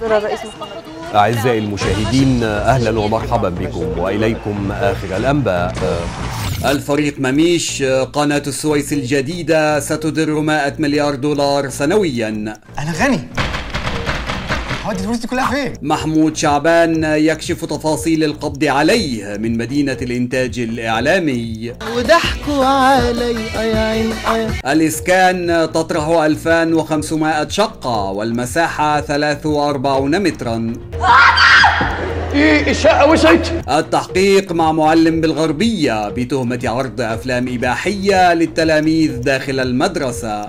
ترى الرئيس محمد أعزائي المشاهدين أهلا ومرحبا بكم وإليكم آخر الأنباء الفريق مميش قناة السويس الجديدة ستدر 100 مليار دولار سنويا انا غني هودي الفلوس دي كلها فين؟ محمود شعبان يكشف تفاصيل القبض عليه من مدينة الإنتاج الإعلامي وضحكوا علي يا عين الإسكان تطرح 2500 شقة والمساحة 43 مترا ايه الشقه وسعت التحقيق مع معلم بالغربية بتهمة عرض أفلام إباحية للتلاميذ داخل المدرسة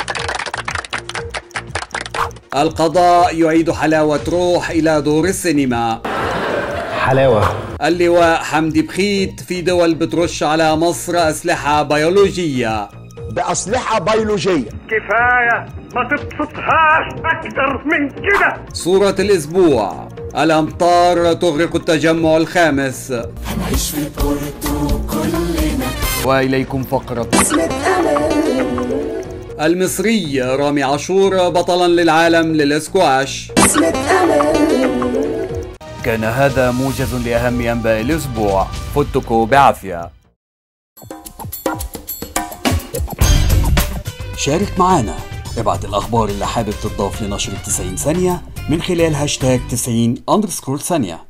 القضاء يعيد حلاوة روح إلى دور السينما حلاوه اللواء حمدي بخيت في دول بترش على مصر أسلحة بيولوجية باسلحه بيولوجيه كفاية ما تبسطهاش أكتر من كده صورة الأسبوع الأمطار تغرق التجمع الخامس وإليكم فقرة المصري رامي عاشور بطلا للعالم للاسكواش كان هذا موجز لأهم أنباء الأسبوع فتكوا بعافية شارك معنا ابعت الأخبار اللي حابب تضاف لنشر 90 ثانية من خلال هاشتاج 90 أندرسكور ثانية